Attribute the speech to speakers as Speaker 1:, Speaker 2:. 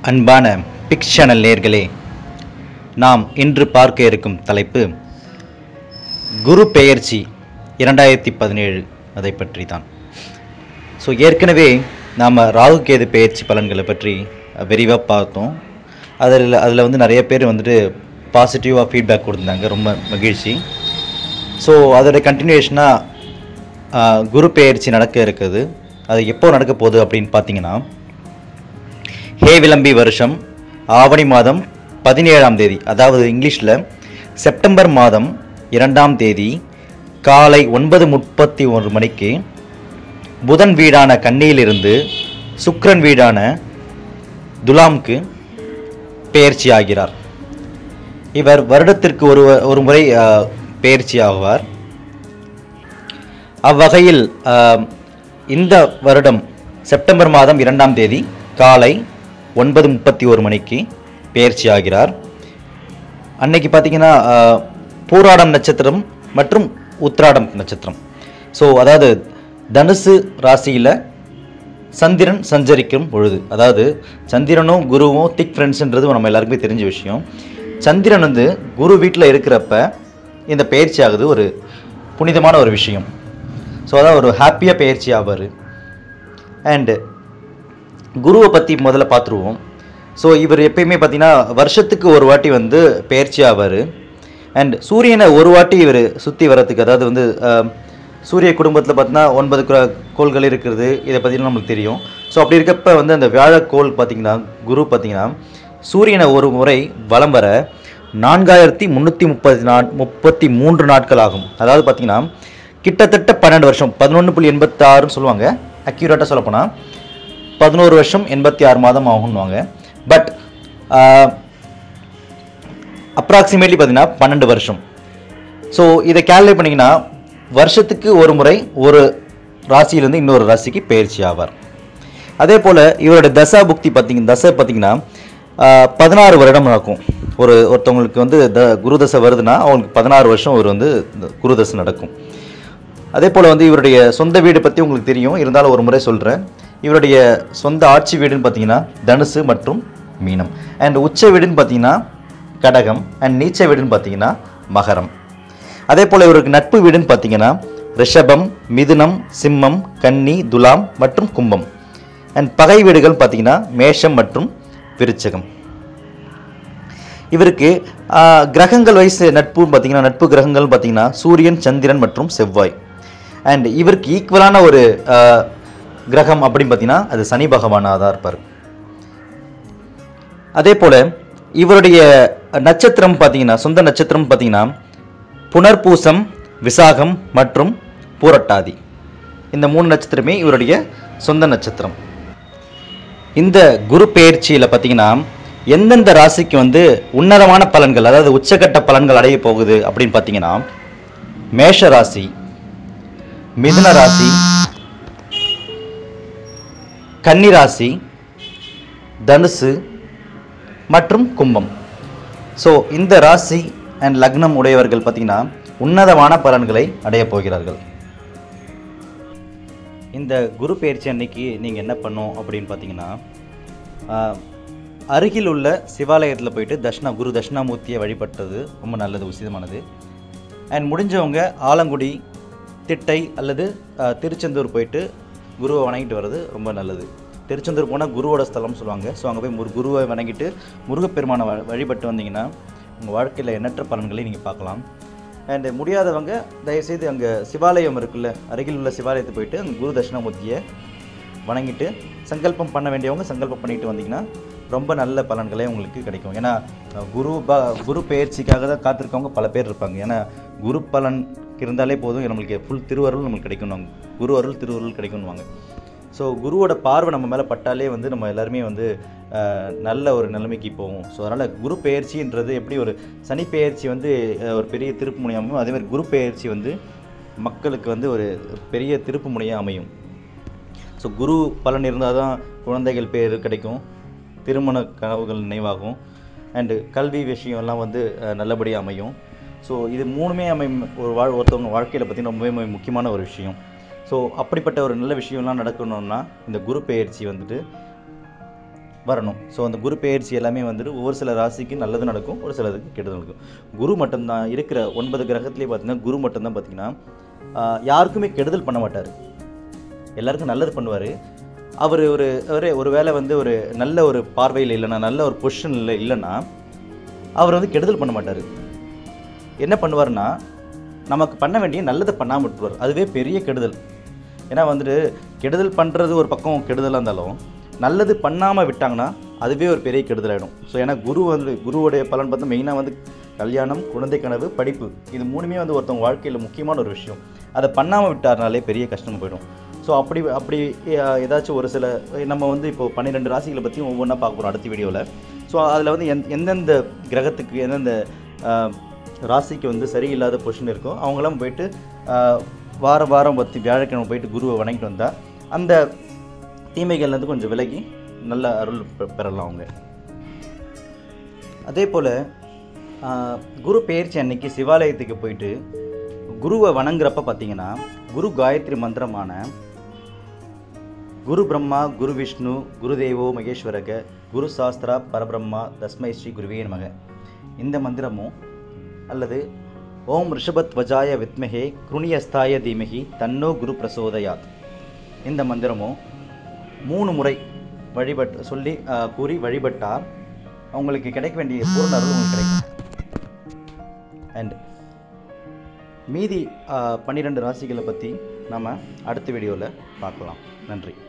Speaker 1: அன்பான big channel நேர்களே நாம் இன்று பார்க்க இருக்கும் தலைப்பு குரு பெயர்ச்சி இரண்டாயிரத்தி பதினேழு அதை பற்றி தான் ஸோ ஏற்கனவே நாம் ராகு கேது பெயர்ச்சி பலன்களை பற்றி விரிவாக பார்த்தோம் அதில் அதில் வந்து நிறைய பேர் வந்துட்டு பாசிட்டிவாக ஃபீட்பேக் கொடுத்துருந்தாங்க ரொம்ப மகிழ்ச்சி ஸோ அதோட கண்டினியூஷனாக குரு பெயர்ச்சி நடக்க இருக்குது அது எப்போ நடக்க போகுது அப்படின்னு பார்த்தீங்கன்னா ஹே விளம்பி வருஷம் ஆவணி மாதம் பதினேழாம் தேதி அதாவது இங்கிலீஷில் செப்டம்பர் மாதம் இரண்டாம் தேதி காலை ஒன்பது முப்பத்தி ஒன்று மணிக்கு புதன் வீடான கன்னியிலிருந்து சுக்கிரன் வீடான துலாம்க்கு பெயர்ச்சி ஆகிறார் இவர் வருடத்திற்கு ஒரு ஒரு முறை அஹ், பெயர்ச்சி ஆவார் அவ்வகையில் அஹ், இந்த வருடம் செப்டம்பர் மாதம் இரண்டாம் தேதி காலை ஒன்பது முப்பத்தி ஒரு மணிக்கு பெயர்ச்சி ஆகிறார் அன்னைக்கு பார்த்தீங்கன்னா அஹ், பூராடம் நட்சத்திரம் மற்றும் உத்திராடம் நட்சத்திரம் ஸோ அதாவது தனுசு ராசியில் சந்திரன் சஞ்சரிக்கும் பொழுது அதாவது சந்திரனும் குருவும் திக் ஃப்ரெண்ட்ஸ்ன்றது நம்ம எல்லாருக்குமே தெரிஞ்ச விஷயம் சந்திரன் வந்து குரு வீட்டில் இருக்கிறப்ப இந்த பயிற்சி ஆகுது ஒரு புனிதமான ஒரு விஷயம் ஸோ அதான் ஒரு ஹாப்பியாக பயிற்சி ஆவார் அண்டு குருவை பற்றி முதல்ல பார்த்துருவோம் ஸோ இவர் எப்பயுமே பார்த்தீங்கன்னா வருஷத்துக்கு ஒரு வாட்டி வந்து பெயர்ச்சி ஆவார் அண்ட் சூரியனை ஒரு வாட்டி இவர் சுற்றி வர்றதுக்கு அதாவது வந்து அஹ், சூரிய குடும்பத்தில் பார்த்தீங்கன்னா ஒன்பது கிர- கோள்கள் இருக்கிறது இதை பற்றிலாம் நம்மளுக்கு தெரியும் ஸோ அப்படி இருக்கப்ப வந்து அந்த வியாழக்கோள் பார்த்தீங்கன்னா குரு பார்த்தீங்கன்னா சூரியனை ஒரு முறை வலம் வர நான்காயிரத்தி முந்நூற்றி முப்பத்தி நா முப்பத்தி மூன்று நாட்கள் ஆகும் அதாவது பார்த்தீங்கன்னா கிட்டத்தட்ட பன்னெண்டு வருஷம் பதினொன்று புள்ளி எண்பத்தாறுன்னு சொல்லுவாங்க அக்யூரேட்டாக சொல்லப்போனால் பதினோரு வருஷம் எண்பத்தி ஆறு மாதம் ஆகும்னுவாங்க பட் அப்ராக்சிமேட்லி பார்த்தீங்கன்னா பன்னெண்டு வருஷம் ஸோ இதை கேல்குலேட் பண்ணிங்கன்னா வருஷத்துக்கு ஒரு முறை ஒரு ராசியிலேருந்து இன்னொரு ராசிக்கு பயிற்சி ஆவார் அதே போல் இவரோட தசா புக்தி பார்த்தீங்க தசை பார்த்தீங்கன்னா பதினாறு வருடம் நடக்கும் ஒரு ஒருத்தவங்களுக்கு வந்து த குரு தசை வருதுன்னா அவங்களுக்கு பதினாறு வருஷம் ஒரு வந்து இந்த குரு தசை நடக்கும் அதே போல் வந்து இவருடைய சொந்த வீடு பற்றி உங்களுக்கு தெரியும் இருந்தாலும் ஒரு முறை சொல்கிறேன் இவருடைய சொந்த ஆட்சி வீடுன்னு பார்த்தீங்கன்னா தனுசு மற்றும் மீனம் அண்ட் உச்ச வீடுன்னு பார்த்தீங்கன்னா கடகம் அண்ட் நீச்ச வீடுன்னு பார்த்தீங்கன்னா மகரம் அதே போல் இவருக்கு நட்பு வீடுன்னு பார்த்தீங்கன்னா ரிஷபம் மிதுனம் சிம்மம் கன்னி துலாம் மற்றும் கும்பம் அண்ட் பகை வீடுகள் பார்த்தீங்கன்னா மேஷம் மற்றும் விருச்சகம் இவருக்கு ஆஹ், கிரகங்கள் வயசு நட்பு பார்த்தீங்கன்னா நட்பு கிரகங்கள் பார்த்தீங்கன்னா சூரியன் சந்திரன் மற்றும் செவ்வாய் அண்ட் இவருக்கு ஈக்குவலான ஒரு ஆஹ், கிரகம் அப்படின்னு பார்த்தீங்கன்னா அது சனி பகவானாக தான் இருப்பார் அதே போல் இவருடைய நட்சத்திரம் பார்த்தீங்கன்னா சொந்த நட்சத்திரம் பார்த்தீங்கன்னா புனர்பூசம் விசாகம் மற்றும் பூரட்டாதி இந்த மூணு நட்சத்திரமே இவருடைய சொந்த நட்சத்திரம் இந்த குரு பெயர்ச்சியில் பார்த்தீங்கன்னா எந்தெந்த ராசிக்கு வந்து உன்னதமான பலன்கள் அதாவது உச்சக்கட்ட பலன்கள் அடைய போகுது அப்படின்னு பார்த்தீங்கன்னா மேஷ ராசி மிதுன ராசி கன்னி ராசி தனுசு மற்றும் கும்பம் ஸோ இந்த ராசி அண்ட் லக்னம் உடையவர்கள் பார்த்தீங்கன்னா உன்னதமான பலன்களை அடையப் போகிறார்கள் இந்த குரு பயிற்சி அன்னைக்கு நீங்கள் என்ன பண்ணும் அப்படின்னு பார்த்தீங்கன்னா ஆஹ், அருகில் உள்ள சிவாலயத்தில் போயிட்டு தட்சிணா குரு தட்சிணாமூர்த்தியை வழிபட்டது ரொம்ப நல்லது உசிதமானது அண்ட் முடிஞ்சவங்க ஆலங்குடி திட்டை அல்லது ஆஹ், திருச்செந்தூர் போயிட்டு குருவை வணங்கிட்டு வர்றது ரொம்ப நல்லது திருச்செந்தூர் போனால் குருவோட ஸ்தலம் சொல்லுவாங்க ஸோ அங்கே போய் முரு குருவை வணங்கிட்டு முருகப்பெருமானை வ வழிபட்டு வந்தீங்கன்னா உங்கள் வாழ்க்கையில் எண்ணற்ற பலன்களை நீங்கள் பார்க்கலாம் அண்டு முடியாதவங்க தயவுசெய்து அங்கே சிவாலயம் இருக்குல்ல அருகில் உள்ள சிவாலயத்தை போயிட்டு அங்கே குரு தட்சிணாமூர்த்தியை வணங்கிட்டு சங்கல்பம் பண்ண வேண்டியவங்க சங்கல்பம் பண்ணிட்டு வந்தீங்கன்னா ரொம்ப நல்ல பலன்களே உங்களுக்கு கிடைக்கும் ஏன்னா அஹ், குரு ப குரு பெயர்ச்சிக்காக தான் காத்திருக்கவங்க பல பேர் இருப்பாங்க ஏன்னா குரு பலன் இருந்தாலே போதும் நம்மளுக்கு ஃபுல் திருவருள் நம்மளுக்கு கிடைக்கணும் குரு அருள் திருவருள் கிடைக்கணுவாங்க ஸோ குருவோட பார்வை நம்ம மேலே பட்டாலே வந்து நம்ம எல்லாருமே வந்து அஹ், நல்ல ஒரு நிலைமைக்கு போவோம் ஸோ அதனால் குரு பெயர்ச்சின்றது எப்படி ஒரு சனி பெயர்ச்சி வந்து அஹ், ஒரு பெரிய திருப்பு முனையாகவும் அதே மாதிரி குரு பெயர்ச்சி வந்து மக்களுக்கு வந்து ஒரு பெரிய திருப்பு முனையாக அமையும் ஸோ குரு பலன் இருந்தால் தான் குழந்தைகள் பேர் கிடைக்கும் திருமண கனவுகள் நினைவாகும் அண்டு கல்வி விஷயம்லாம் வந்து அஹ், நல்லபடியாக அமையும் ஸோ இது மூணுமே அமையும் ஒரு வாழ் ஒருத்தவங்க வாழ்க்கையில் பார்த்தீங்கன்னா ரொம்பவே மு- முக்கியமான ஒரு விஷயம் ஸோ அப்படிப்பட்ட ஒரு நல்ல விஷயம்லாம் நடக்கணும்னா இந்த குரு பெயர்ச்சி வந்துட்டு வரணும் ஸோ அந்த குரு பெயர்ச்சி எல்லாமே வந்துட்டு ஒவ்வொரு சில ராசிக்கு நல்லது நடக்கும் ஒரு சிலருக்கு கெடுதல் நடக்கும் குரு மட்டும்தான் இருக்கிற ஒன்பது கிரகத்துலேயே பார்த்தீங்கன்னா குரு மட்டும்தான் பார்த்தீங்கன்னா ஆஹ், யாருக்குமே கெடுதல் பண்ண மாட்டார் எல்லாருக்கும் நல்லது பண்ணுவார் அவர் ஒரு ஒரு ஒரு வேளை வந்து ஒரு நல்ல ஒரு பார்வையில் இல்லைன்னா நல்ல ஒரு பொசிஷனில் இல்லைன்னா அவர் வந்து கெடுதல் பண்ண மாட்டார் என்ன பண்ணுவார்னா நமக்கு பண்ண வேண்டிய நல்லதை பண்ணாமல் விட்டுருவார் அதுவே பெரிய கெடுதல் ஏன்னா வந்துட்டு கெடுதல் பண்ணுறது ஒரு பக்கம் கெடுதலாக இருந்தாலும் நல்லது பண்ணாமல் விட்டாங்கன்னா அதுவே ஒரு பெரிய கெடுதல் ஆகிடும் ஸோ ஏன்னா குரு வந்து குருவுடைய பலன் பார்த்தா மெயினாக வந்து கல்யாணம் குழந்தை கனவு படிப்பு இது மூணுமே வந்து ஒருத்தவங்க வாழ்க்கையில் முக்கியமான ஒரு விஷயம் அதை பண்ணாமல் விட்டார்னாலே பெரிய கஷ்டம் போயிடும் ஸோ அப்படி அப்படி அஹ், ஏதாச்சும் ஒரு சில நம்ம வந்து இப்போ பன்னிரெண்டு ராசிகளை பற்றியும் ஒவ்வொன்றா பார்க்க போகிறோம் அடுத்த வீடியோவில் ஸோ அதில் வந்து எந் எந்தெந்த கிரகத்துக்கு எந்தெந்த அஹ், ராசிக்கு வந்து சரியில்லாத பொசிஷன் இருக்கோ அவங்களாம் போயிட்டு அஹ், வாரம் வாரம் பற்றி வியாழக்கிழமை போயிட்டு குருவை வணங்கிட்டு வந்தால் அந்த தீமைகள்லேருந்து கொஞ்சம் விலகி நல்ல அருள் பெ- பெறலாம் அவங்க அதே போல் குரு பெயர்ச்சி அன்னைக்கு சிவாலயத்துக்கு போயிட்டு குருவை வணங்குறப்ப பார்த்தீங்கன்னா குரு காயத்ரி மந்திரமான குரு பிரம்மா குரு விஷ்ணு குருதேவோ மகேஸ்வரக குரு சாஸ்திரா பரபிரம்மா தஸ்மை ஸ்ரீ குருவே நமக இந்த மந்திரமும் அல்லது ஓம் ரிஷபத்வஜாய வித்மஹே குருணியஸ்தாய தீமகி தன்னோ குரு பிரசோதயாத் இந்த மந்திரமும் மூணு முறை வழிபட் சொல்லி ஆஹ், கூறி வழிபட்டால் அவங்களுக்கு கிடைக்க வேண்டிய பூர்ண அருள் உங்களுக்கு கிடைக்கும் அண்ட் மீதி பன்னிரெண்டு ராசிகளை பற்றி நம்ம அடுத்த வீடியோவில் பார்க்கலாம் நன்றி